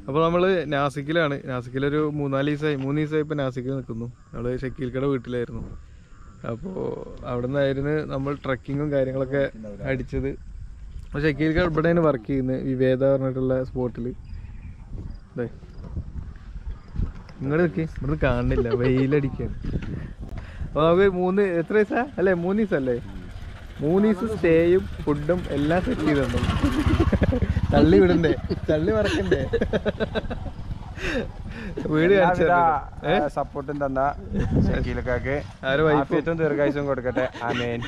അപ്പോൾ നമ്മൾ നാസിക്കിലാണ് നാസിക്കിലൊരു മൂന്നാല് ദിവസമായി മൂന്ന് ദിവസമായി ഇപ്പോൾ നാസിക്കിൽ നിൽക്കുന്നു നമ്മൾ ഷക്കീൽക്കട വീട്ടിലായിരുന്നു അപ്പോൾ അവിടെ നിന്നായിരുന്നു നമ്മൾ ട്രക്കിങ്ങും കാര്യങ്ങളൊക്കെ അടിച്ചത് അപ്പോൾ ഷക്കീൽക്കട ഇവിടെയാണ് വർക്ക് ചെയ്യുന്നത് വിവേദ പറഞ്ഞിട്ടുള്ള സ്പോട്ടിൽ അതെ ഇങ്ങോട്ട് നിൽക്കി ഇവിടുന്ന് കാണുന്നില്ല വെയിലടിക്കാണ് അപ്പോൾ നമുക്ക് മൂന്ന് എത്ര ദിവസാ അല്ലേ മൂന്ന് ദിവസം അല്ലേ മൂന്ന് ദിവസം സ്റ്റേയും ഫുഡും എല്ലാം സെറ്റ് ചെയ്ത് തന്നു തള്ളി വിടണ്ടേ തള്ളി മറക്കണ്ടേ വീട് കാണിച്ചു തരണ്ടേ? ഏ? സപ്പോർട്ടും തന്ന ഷക്കീലക്കാക്ക് ആരെ വൈഫ് ആഫിയത്തും ദീർഘായുസും കൊടുക്കട്ടെ ആമേൻ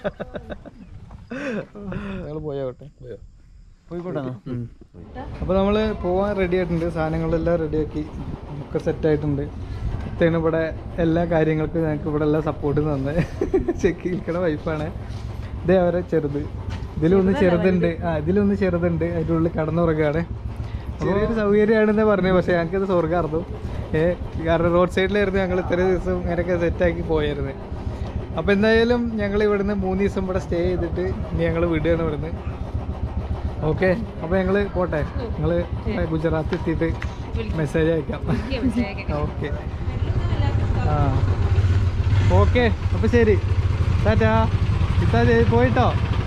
ഞങ്ങൾ പോയോട്ടെ പോയോ പോയിക്കോട്ടെ അപ്പോൾ നമ്മൾ പോവാൻ റെഡി ആയിട്ടുണ്ട് സാധനങ്ങളെല്ലാം റെഡിയാക്കി ഒക്കെ സെറ്റ് ആയിട്ടുണ്ട് ഇത്തയാണ് ഇവിടെ എല്ലാ കാര്യങ്ങൾക്കും ഞങ്ങൾക്ക് ഇവിടെ എല്ലാം സപ്പോർട്ട് തന്നെ ചെക്കിരിക്കണ വൈഫാണ് ഇതേ അവരെ ചെറുത് ഇതിലൊന്ന് ചെറുതുണ്ട് ആ ഇതിലൊന്ന് ചെറുതുണ്ട് അതിൻ്റെ ഉള്ളിൽ കടന്നുറങ്ങുകയാണ് ചെറിയൊരു സൗകര്യമാണെന്ന് പറഞ്ഞു പക്ഷേ ഞങ്ങൾക്കത് സ്വർഗ്ഗമായിരുന്നു ഏ കാരണം റോഡ് സൈഡിലായിരുന്നു ഞങ്ങൾ ഇത്ര ദിവസം ഇങ്ങനെയൊക്കെ സെറ്റാക്കി പോയായിരുന്നു അപ്പോൾ എന്തായാലും ഞങ്ങൾ ഇവിടുന്ന് മൂന്ന് ദിവസം ഇവിടെ സ്റ്റേ ചെയ്തിട്ട് ഇനി ഞങ്ങൾ വിടുകയാണ് ഇവിടുന്ന് ഓക്കെ അപ്പോൾ ഞങ്ങൾ പോട്ടെ ഞങ്ങൾ ഗുജറാത്ത് എത്തിയിട്ട് മെസ്സേജ് അയക്കാം ഓക്കെ ആ ഓക്കെ അപ്പോൾ ശരി ടാറ്റാ ഇത്താ ശരി പോയിട്ടോ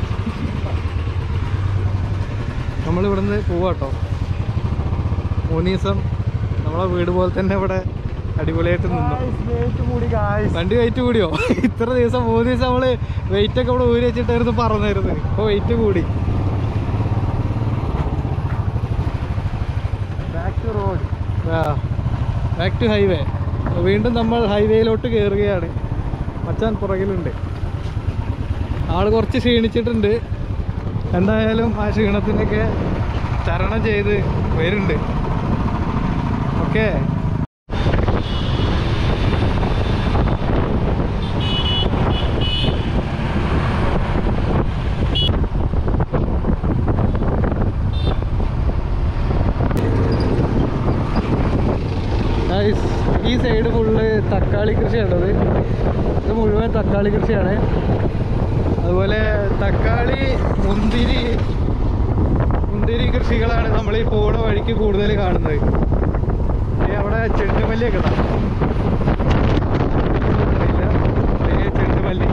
നമ്മൾ ഇവിടുന്ന് പോവാട്ടോ മൂന്ന് ദിവസം നമ്മളെ വീട് പോലെ തന്നെ ഇവിടെ അടിപൊളിയായിട്ട് നിന്നു വണ്ടി വെയിറ്റ് കൂടിയോ ഇത്ര ദിവസം മൂന്ന് ദിവസം നമ്മള് വെയിറ്റ് ഒക്കെ ഇവിടെ ഊരി വെച്ചിട്ടായിരുന്നു പറഞ്ഞായിരുന്നു ഇപ്പൊ വെയിറ്റ് കൂടി ബാക്ക് ടു റോഡ് ആ ബാക്ക് ടു ഹൈവേ വീണ്ടും നമ്മൾ ഹൈവേയിലോട്ട് കയറുകയാണ് മച്ചാൻ പുറകിലുണ്ട് ആള് കുറച്ച് ക്ഷീണിച്ചിട്ടുണ്ട് എന്തായാലും ആ ക്ഷീണത്തിനൊക്കെ തരണം ചെയ്ത് വരുന്നുണ്ട് ഓക്കേ Guys, ഈ സൈഡ് ഫുള്ള് തക്കാളി കൃഷിയാണത് ഇത് മുഴുവൻ തക്കാളി കൃഷിയാണ് അതുപോലെ തക്കാളി മുന്തിരി മുന്തിരി കൃഷികളാണ് നമ്മൾ ഈ പോണ വഴിക്ക് കൂടുതൽ കാണുന്നത് ഈ അവിടെ ചെണ്ടുമല്ലിയൊക്കെ ഇതാ. അറിയില്ല. ദേ ചെണ്ടുമല്ലി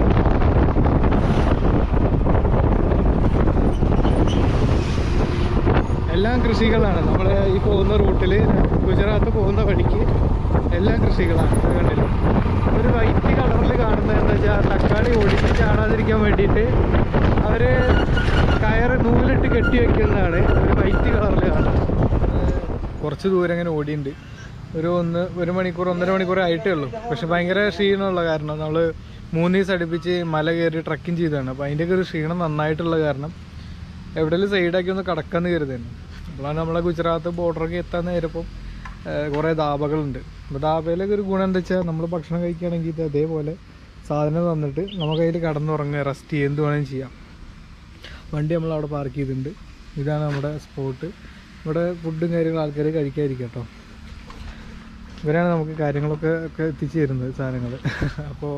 എല്ലാം കൃഷികളാണ് നമ്മൾ ഈ പോകുന്ന റൂട്ടിൽ ഗുജറാത്ത് പോകുന്ന വഴിക്ക് എല്ലാം കൃഷികളാണ് ഇത് കണ്ടില്ലേ ഒരു വൈറ്റ് കളറിൽ കാണുന്നത് എന്താ വെച്ചാൽ തക്കാളി ഒടിച്ച് ചാടാതിരിക്കാൻ വേണ്ടിയിട്ട് അവർ കയറ് നൂലിട്ട് കെട്ടി വെക്കുന്നതാണ് ഒരു വൈറ്റ് കളറിൽ കാണുന്നത് കുറച്ച് ദൂരം അങ്ങനെ ഓടിയുണ്ട് ഒരു ഒന്ന് ഒരു മണിക്കൂർ ഒന്നര മണിക്കൂർ ആയിട്ടേ ഉള്ളൂ പക്ഷെ ഭയങ്കര ക്ഷീണമുള്ള കാരണം നമ്മൾ മൂന്ന് ദിവസം അടുപ്പിച്ച് മല കയറി ട്രക്കിങ് ചെയ്തതാണ് അപ്പോൾ അതിൻ്റെയൊക്കെ ഒരു ക്ഷീണം നന്നായിട്ടുള്ള കാരണം എവിടെയെങ്കിലും സൈഡാക്കി ഒന്ന് കടക്കാന്ന് കരുതുന്നു അപ്പോഴാണ് നമ്മളെ ഗുജറാത്ത് ബോർഡറൊക്കെ എത്താൻ നേരപ്പം കുറേ ധാബകളുണ്ട് അപ്പോൾ ധാബയിലൊക്കെ ഒരു ഗുണം എന്താ വെച്ചാൽ നമ്മൾ ഭക്ഷണം കഴിക്കുകയാണെങ്കിൽ ഇത് അതേപോലെ സാധനം തന്നിട്ട് നമുക്ക് അതിൽ കടന്നുറങ്ങുക റെസ്റ്റ് ചെയ്യുക എന്ത് വേണമെങ്കിലും ചെയ്യാം വണ്ടി നമ്മൾ അവിടെ പാർക്ക് ചെയ്തിട്ടുണ്ട് ഇതാണ് നമ്മുടെ സ്പോട്ട് ഇവിടെ ഫുഡും കാര്യങ്ങളും ആൾക്കാർ കഴിക്കാതിരിക്കും കേട്ടോ ഇവരാണ് നമുക്ക് കാര്യങ്ങളൊക്കെ ഒക്കെ എത്തിച്ചു തരുന്നത് സാധനങ്ങൾ അപ്പോൾ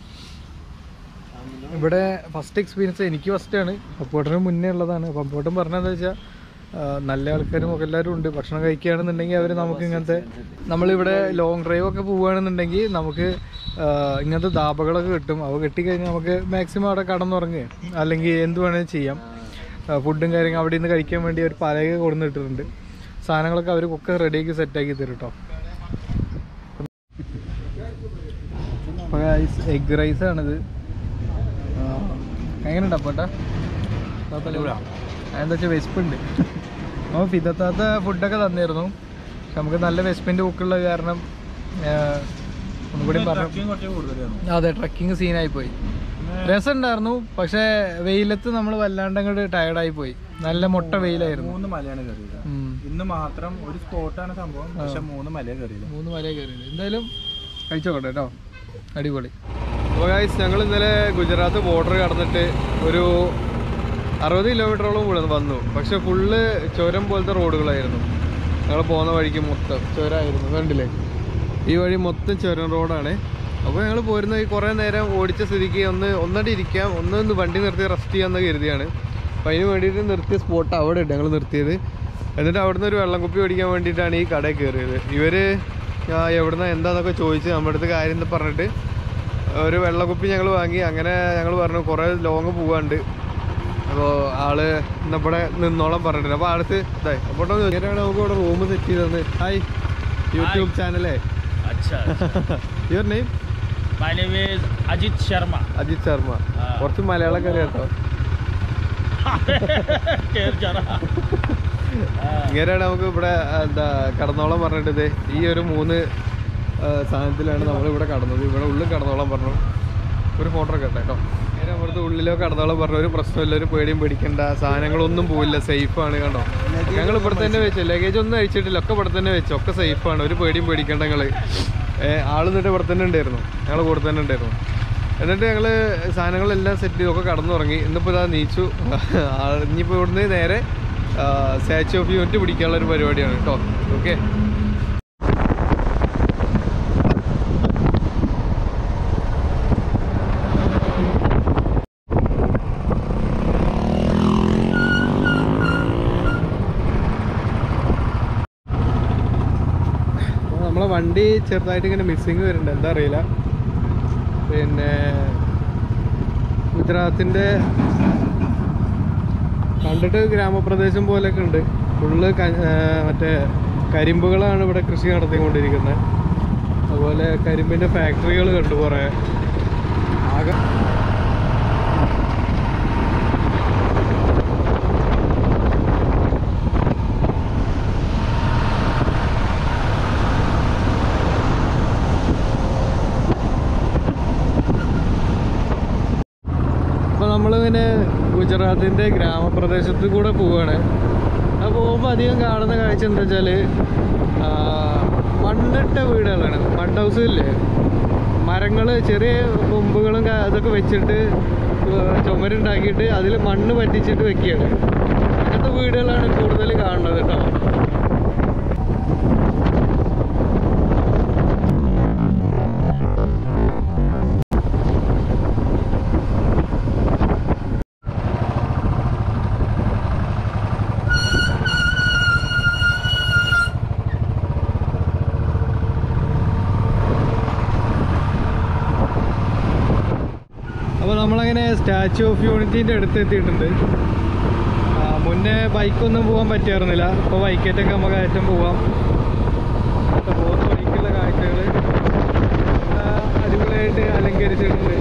ഇവിടെ ഫസ്റ്റ് എക്സ്പീരിയൻസ് എനിക്ക് ഫസ്റ്റാണ് പപ്പോട്ടിന് മുന്നേ ഉള്ളതാണ് പപ്പോട്ടൻ പറഞ്ഞതെന്ന് വെച്ചാൽ നല്ല ആൾക്കാരും ഒക്കെ എല്ലാവരും ഉണ്ട് ഭക്ഷണം കഴിക്കുകയാണെന്നുണ്ടെങ്കിൽ അവർ നമുക്ക് ഇങ്ങനത്തെ നമ്മളിവിടെ ലോങ് ഡ്രൈവ് ഒക്കെ പോവുകയാണെന്നുണ്ടെങ്കിൽ നമുക്ക് ആ, ഇങ്ങനത്തെ ധാബകളൊക്കെ കിട്ടും അവ കിട്ടിക്കഴിഞ്ഞാൽ നമുക്ക് മാക്സിമം അവിടെ കടന്നുറങ്ങുക അല്ലെങ്കിൽ എന്ത് വേണമെങ്കിലും ചെയ്യാം ആ, ഫുഡും കാര്യങ്ങളും അവിടെ നിന്ന് കഴിക്കാൻ വേണ്ടി ഒരു പലക കൊടുന്നിട്ടിട്ടുണ്ട് സാധനങ്ങളൊക്കെ അവർക്കൊക്കെ റെഡിയാക്കി സെറ്റാക്കി തരും കേട്ടോ എഗ് റൈസ് ആണിത് എങ്ങനെയുണ്ട് അപ്പോട്ടാ എന്താ വെച്ചാൽ വിശപ്പുണ്ട് അപ്പോൾ ഫിതത്താത്ത ഫുഡൊക്കെ തന്നിരുന്നു പക്ഷെ നമുക്ക് നല്ല വിശപ്പിൻ്റെ ബുക്കുള്ളത് കാരണം ആ, ഒന്നുകൂടി പറഞ്ഞു കുറച്ച് കൂടുതലാണ് അതെ ട്രക്കിങ് സീനായി പോയി രസമുണ്ടായിരുന്നു പക്ഷേ വെയിലത്ത് നമ്മൾ വല്ലാണ്ട് അങ്ങോട്ട് ടയർഡായി പോയി നല്ല മുട്ട വെയിലായിരുന്നു മൂന്ന് മലയാണ് കയറിയത് ഉം. ഇന്ന് മാത്രം ഒരു സ്പോട്ടാണ് സംഭവം പക്ഷെ മൂന്ന് മല കയറിയത് മൂന്ന് മല കയറിയത് എന്തായാലും കഴിച്ചോട്ടെ കേട്ടോ അടിപൊളി അപ്പോൾ ഗൈസ് ഞങ്ങൾ ഇന്നലെ ഗുജറാത്ത് ബോർഡർ കടന്നിട്ട് ഒരു അറുപത് കിലോമീറ്ററോളം കൂടെ വന്നു പക്ഷെ ഫുള്ള് ചുരം പോലത്തെ റോഡുകളായിരുന്നു ഞങ്ങൾ പോകുന്ന വഴിക്ക് മൊത്തം ചുരമായിരുന്നു കണ്ടില്ലേ ഈ വഴി മൊത്തം ചുരം റോഡാണ് അപ്പോൾ ഞങ്ങൾ പോരുന്ന ഈ കുറേ നേരം ഓടിച്ച സ്ഥിതിക്ക് ഒന്ന് ഒന്നടി ഇരിക്കാം ഒന്ന് ഒന്ന് വണ്ടി നിർത്തി റെസ്റ്റ് ചെയ്യാമെന്ന് കരുതിയാണ് അപ്പോൾ അതിന് വേണ്ടിയിട്ട് നിർത്തിയ സ്പോട്ട് അവിടെ ഉണ്ട് ഞങ്ങൾ നിർത്തിയത് എന്നിട്ട് അവിടുന്ന് ഒരു വെള്ളം കുപ്പി മേടിക്കാൻ വേണ്ടിയിട്ടാണ് ഈ കടയിൽ കയറിയത് ഇവര് ആ, എവിടുന്ന എന്താന്നൊക്കെ ചോദിച്ച് നമ്മുടെ അടുത്ത് കാര്യം എന്താ പറഞ്ഞിട്ട് ഒരു വെള്ളക്കുപ്പി ഞങ്ങൾ വാങ്ങി അങ്ങനെ ഞങ്ങൾ പറഞ്ഞു കുറേ ലോങ് പോവാണ്ട് അപ്പോൾ ആള് നമ്മുടെ നിന്നോളം പറഞ്ഞിട്ടുണ്ട് അപ്പോൾ ആൾക്ക് ഇതായി അപ്പോൾ ഇങ്ങനെയാണ് നമുക്ക് ഇവിടെ റൂം സെറ്റ് ചെയ്തത് ഹായ് യൂട്യൂബ് ചാനലേ अच्छा your name my name is Ajit Sharma Ajit Sharma ആ. കുറച്ച് മലയാളം അറിയാം കേട്ടോ केर जरा ഇങ്ങനെയാണ് നമുക്ക് ഇവിടെ എന്താ കടന്നോളം പറഞ്ഞിട്ട് ദേ ഈ ഒരു മൂന്ന് ആ, സാധനത്തിലാണ് നമ്മൾ ഇവിടെ കടന്നത് ഇവിടെ ഉള്ളിൽ കടന്നോളം പറഞ്ഞു ഒരു ഫോട്ടോ ഒക്കെ കേട്ടോ നേരെ അവിടുത്തെ ഉള്ളിലോ കടന്നോളം പറഞ്ഞു ഒരു പ്രശ്നമില്ല ഒരു പേടിയും പേടിക്കണ്ട സാധനങ്ങളൊന്നും പോവില്ല സേഫ് ആണ് കണ്ടോ ഞങ്ങൾ ഇവിടെ തന്നെ വെച്ചു ലഗേജ് ഒന്നും അയച്ചിട്ടില്ല ഒക്കെ ഇവിടെ തന്നെ വെച്ചു ഒക്കെ സേഫ് ആണ് ഒരു പേടിയും പേടിക്കണ്ട ഞങ്ങള് ഏഹ് ആള് എന്നിട്ട് ഇവിടെ തന്നെ ഉണ്ടായിരുന്നു ഞങ്ങൾ കൂടെ തന്നെ ഉണ്ടായിരുന്നു എന്നിട്ട് ഞങ്ങള് സാധനങ്ങളെല്ലാം സെറ്റ് ചെയ്തൊക്കെ കടന്നുറങ്ങി ഇന്നിപ്പോൾ ഇതാ നീച്ചു ആ, ഇനിയിപ്പോൾ ഇവിടുന്ന് നേരെ സ്റ്റാച്യു ഓഫ് യൂണിറ്റ് പിടിക്കാനുള്ള ഒരു പരിപാടിയാണ് കേട്ടോ ഓക്കെ നമ്മളെ വണ്ടി ചെറുതായിട്ട് ഇങ്ങനെ മിസ്സിങ് വരുന്നുണ്ട് എന്താ അറിയില്ല പിന്നെ ഗുജറാത്തിൻ്റെ കണ്ടിട്ട് ഗ്രാമപ്രദേശം പോലെയൊക്കെ ഉണ്ട് ഫുള്ള് മറ്റേ കരിമ്പുകളാണ് ഇവിടെ കൃഷി നടത്തിക്കൊണ്ടിരിക്കുന്നത് അതുപോലെ കരിമ്പിൻ്റെ ഫാക്ടറികൾ കണ്ടു കുറേ ആകെ അപ്പോൾ നമ്മളിങ്ങനെ ഗുജറാത്തിൻ്റെ ഗ്രാമപ്രദേശത്ത് കൂടെ പോവുകയാണ് അത് പോകുമ്പോൾ അധികം കാണുന്ന കാഴ്ച എന്താ വെച്ചാൽ മണ്ണിട്ട വീടുകളാണ് മഡ് ഹൗസ് ഇല്ലേ മരങ്ങൾ ചെറിയ കൊമ്പുകളും ക- ഇതൊക്കെ വെച്ചിട്ട് ഏർ ചുമരുണ്ടാക്കിയിട്ട് അതിൽ മണ്ണ് പറ്റിച്ചിട്ട് വെക്കുകയാണ് അങ്ങനത്തെ വീടുകളാണ് കൂടുതൽ കാണുന്നത് കേട്ടോ അപ്പോൾ നമ്മളങ്ങനെ സ്റ്റാച്യു ഓഫ് യൂണിറ്റീൻ്റെ അടുത്ത് എത്തിയിട്ടുണ്ട് ആ, മുന്നേ ബൈക്കൊന്നും പോകാൻ പറ്റിയായിരുന്നില്ല ഇപ്പോൾ ബൈക്കേറ്റൊക്കെ നമുക്ക് ഏറ്റവും പോവാം ഇപ്പൊ പോകുന്ന ബൈക്കുള്ള കാഴ്ചകൾ അടിപൊളിയായിട്ട് അലങ്കരിച്ചിട്ടുണ്ട്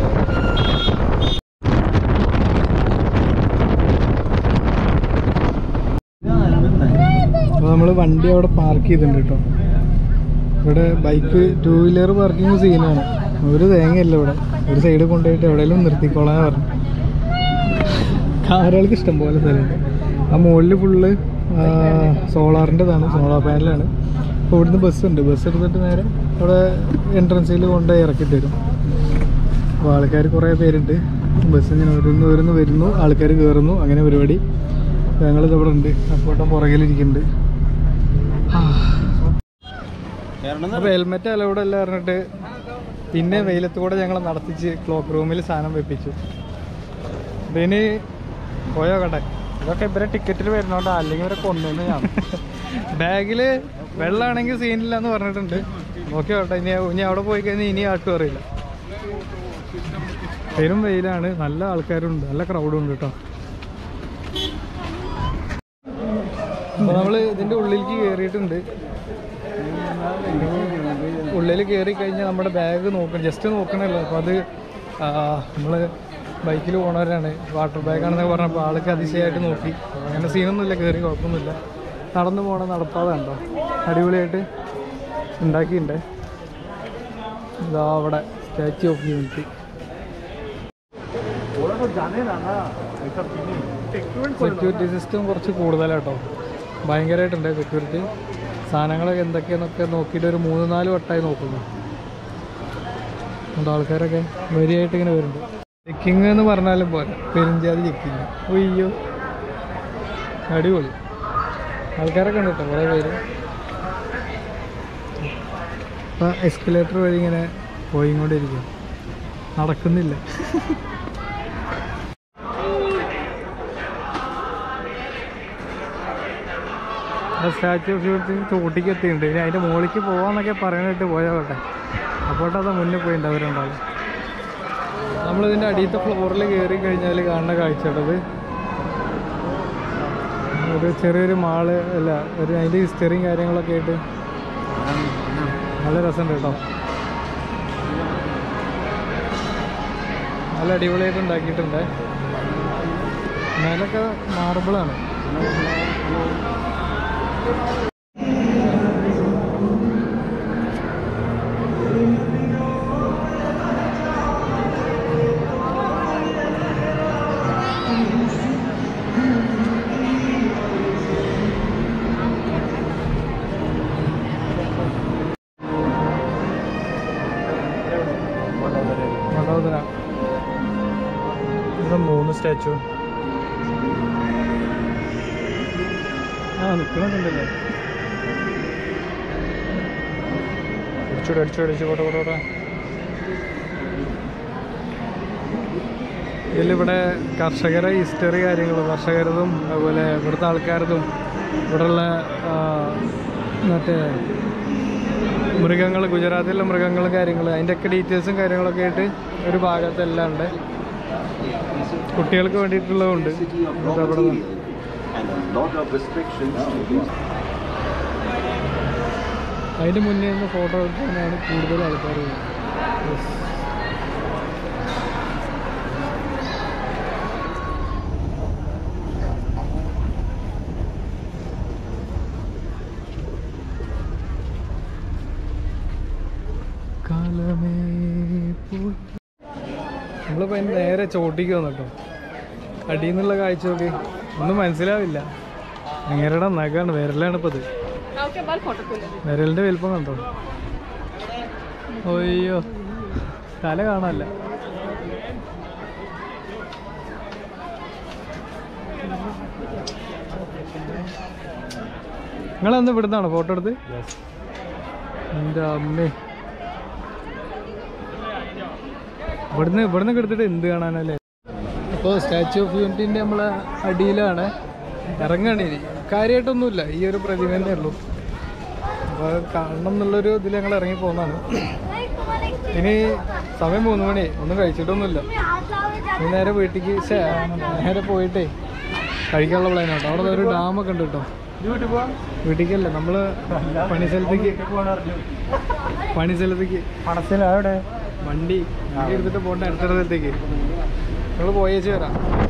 അപ്പോൾ നമ്മൾ വണ്ടി അവിടെ പാർക്ക് ചെയ്തിട്ടുണ്ട് കേട്ടോ ഇവിടെ ബൈക്ക് ടൂ വീലർ പാർക്കിംഗ് സീനാണ് ഒരു തേങ്ങയില്ല ഇവിടെ ഒരു സൈഡ് കൊണ്ടുപോയിട്ട് എവിടെയെങ്കിലും നിർത്തിക്കോളാൻ പറഞ്ഞു കാറുകൾക്ക് ഇഷ്ടം പോലെ സ്ഥലമുണ്ട് ആ മുകളിൽ ഫുള്ള് സോളാറിൻ്റെതാണ് സോളാർ പാനലാണ് അപ്പോൾ ഇവിടുന്ന് ബസ്സുണ്ട് ബസ് എടുത്തിട്ട് നേരെ അവിടെ എൻട്രൻസിൽ കൊണ്ട് ഇറക്കി തരും അപ്പോൾ ആൾക്കാർ കുറേ പേരുണ്ട് ബസ് ഇങ്ങനെ വരുന്നു വരുന്നു വരുന്നു ആൾക്കാർ കയറുന്നു അങ്ങനെ പരിപാടി ഞങ്ങളിത് ഇവിടെ ഉണ്ട് അപ്പോട്ടം പുറകിലിരിക്കുന്നുണ്ട് അപ്പോൾ ഹെൽമെറ്റ് അലൗഡ് അല്ല പറഞ്ഞിട്ട് പിന്നെ വെയിലത്ത് കൂടെ ഞങ്ങൾ നടത്തിച്ച് ക്ലോക്ക് റൂമിൽ സാധനം വെപ്പിച്ചു ഇതിന് പോയോ കട്ടെ ഇതൊക്കെ ഇവരെ ടിക്കറ്റിൽ വരുന്നോണ്ട് അല്ലെങ്കിൽ ഇവരെ കൊന്നു ഞാൻ ബാഗിൽ വെള്ളമാണെങ്കിൽ സീനില്ല എന്ന് പറഞ്ഞിട്ടുണ്ട് നോക്കി കേട്ടെ ഇനി ഇനി അവിടെ പോയി കഴിഞ്ഞാൽ ഇനി ആട്ടും അറിയില്ല പെരും വെയിലാണ് നല്ല ആൾക്കാരുണ്ട് നല്ല ക്രൗഡും ഉണ്ട് കേട്ടോ അപ്പോൾ നമ്മൾ ഇതിൻ്റെ ഉള്ളിലേക്ക് കയറിയിട്ടുണ്ട് ഉള്ളിൽ കയറി കഴിഞ്ഞാൽ നമ്മുടെ ബാഗ് നോക്കണം ജസ്റ്റ് നോക്കണമല്ലോ അപ്പോൾ അത് നമ്മൾ ബൈക്കിൽ പോണവരാണ് വാട്ടർ ബാഗാണെന്നൊക്കെ പറഞ്ഞപ്പോൾ ആൾക്ക് അതിശയമായിട്ട് നോക്കി അങ്ങനെ സീനൊന്നുമില്ല കയറി കുഴപ്പമൊന്നുമില്ല നടന്നു പോണ നടപ്പാതെ ഉണ്ടോ അടിപൊളിയായിട്ട് ഉണ്ടാക്കിയിട്ടുണ്ട് ഇതാ അവിടെ Statue of Unity security system കുറച്ച് കൂടുതലാട്ടോ ഭയങ്കരമായിട്ടുണ്ട് സെക്യൂരിറ്റി സാധനങ്ങളൊക്കെ എന്തൊക്കെയാന്നൊക്കെ നോക്കിയിട്ട് ഒരു മൂന്ന് നാല് വട്ടമായി നോക്കുന്നു അതുകൊണ്ട് ആൾക്കാരൊക്കെ വരിയായിട്ട് ഇങ്ങനെ വരുന്നുണ്ട് ചെക്കിങ് എന്ന് പറഞ്ഞാലും പോലെ പെരിഞ്ചാതി ചെക്കിങ് ഒയ്യോ അടിപൊളി ആൾക്കാരൊക്കെ ഉണ്ട് കേട്ടോ കുറേ പേര് ഇപ്പം എസ്കലേറ്റർ വഴി ഇങ്ങനെ പോയിക്കൊണ്ടിരിക്കും നടക്കുന്നില്ല സ്റ്റാച്യു ഓഫ് യൂണിറ്റി ചോട്ടിക്ക് എത്തിയിട്ടുണ്ട് ഇനി അതിൻ്റെ മുകളിലേക്ക് പോകാന്നൊക്കെ പറയാനായിട്ട് പോയോട്ടെ അപ്പോട്ടെ അത് മുന്നിൽ പോയിട്ടുണ്ട് അവരുണ്ടാവും നമ്മളിതിൻ്റെ അടിയത്തെ ഫ്ലോറിൽ കയറി കഴിഞ്ഞാൽ കാണുന്ന കാഴ്ചയുള്ളത് ഒരു ചെറിയൊരു മാള് അല്ല ഒരു അതിൻ്റെ ഹിസ്റ്ററിയും കാര്യങ്ങളൊക്കെ ആയിട്ട് നല്ല രസമുണ്ട് കേട്ടോ നല്ല അടിപൊളിയായിട്ട് ഉണ്ടാക്കിയിട്ടുണ്ട് മേലൊക്കെ മാർബിളാണ് വഡോദര ഇവിടെ മൂന്ന് സ്റ്റാച്ചു ആ നിൽക്കണമെന്നുണ്ടല്ലേ അടിച്ചോടെ അടിച്ചോടെ അടിച്ചു പോട്ടെ പോട്ടെ പോട്ടെ ഇതിലിവിടെ കർഷകരെ ഹിസ്റ്ററി കാര്യങ്ങൾ കർഷകരതും അതുപോലെ ഇവിടുത്തെ ആൾക്കാരതും ഇവിടെയുള്ള ആ, മറ്റേ മൃഗങ്ങൾ ഗുജറാത്തിലെ മൃഗങ്ങളും കാര്യങ്ങളും അതിൻ്റെയൊക്കെ ഡീറ്റെയിൽസും കാര്യങ്ങളൊക്കെ ആയിട്ട് ഒരു ഭാഗത്തെല്ലാം ഉണ്ട് കുട്ടികൾക്ക് വേണ്ടിയിട്ടുള്ളതുണ്ട് ഇതാ ഇവിടെ ദാ. and a lot of restrictions. അതിൻ്റെ മുന്നേ നിന്ന് ഫോട്ടോ എടുക്കാനാണ് കൂടുതൽ ആൾക്കാർ കാലമേ പോയി നമ്മളിപ്പോൾ അതിന് നേരെ ചോട്ടിക്ക് വന്നിട്ടോ അടിയിൽ നിന്നുള്ള കാഴ്ച നോക്കി ഒന്നും മനസ്സിലാവില്ല നേരുടെ നഖാണ് വിരലാണ് ഇപ്പോൾ ഇത് വിരലിന്റെ വലിപ്പം കണ്ടോ അയ്യോ തല കാണാല്ല നിങ്ങളന്ന് ഇവിടുന്നാണോ ഫോട്ടോ എടുത്ത് എൻ്റെ അമ്മേ ഇവിടുന്ന് ഇവിടുന്ന് എടുത്തിട്ട് എന്ത് കാണാനല്ലേ അപ്പോൾ സ്റ്റാച്യു ഓഫ് യൂണിറ്റിൻ്റെ നമ്മളെ അടിയിലാണ് ഇറങ്ങാണ് ഇനി കാര്യമായിട്ടൊന്നുമില്ല ഈ ഒരു പ്രതിമ തന്നെ ഉള്ളൂ അപ്പോൾ കാണണം എന്നുള്ളൊരു ഇതിൽ ഞങ്ങൾ ഇറങ്ങി പോകുന്നതാണ് ഇനി സമയം മൂന്ന് മണി ഒന്നും കഴിച്ചിട്ടൊന്നുമില്ല ഇനി നേരെ വീട്ടിലേക്ക് ശ്ശേ, നേരെ പോയിട്ടേ കഴിക്കാനുള്ള പ്ലാൻ കേട്ടോ അവിടെ ഒരു ഡാമൊക്കെ ഉണ്ട് കേട്ടോ വീട്ടിലേക്കല്ല നമ്മൾ പണി സ്ഥലത്തേക്ക് പണി സ്ഥലത്തേക്ക് പണത്തിൽ അവിടെ വണ്ടി വണ്ടി എടുത്തിട്ട് പോകണ്ട അടുത്ത സ്ഥലത്തേക്ക് നമ്മൾ പോയേച്ച് വരാം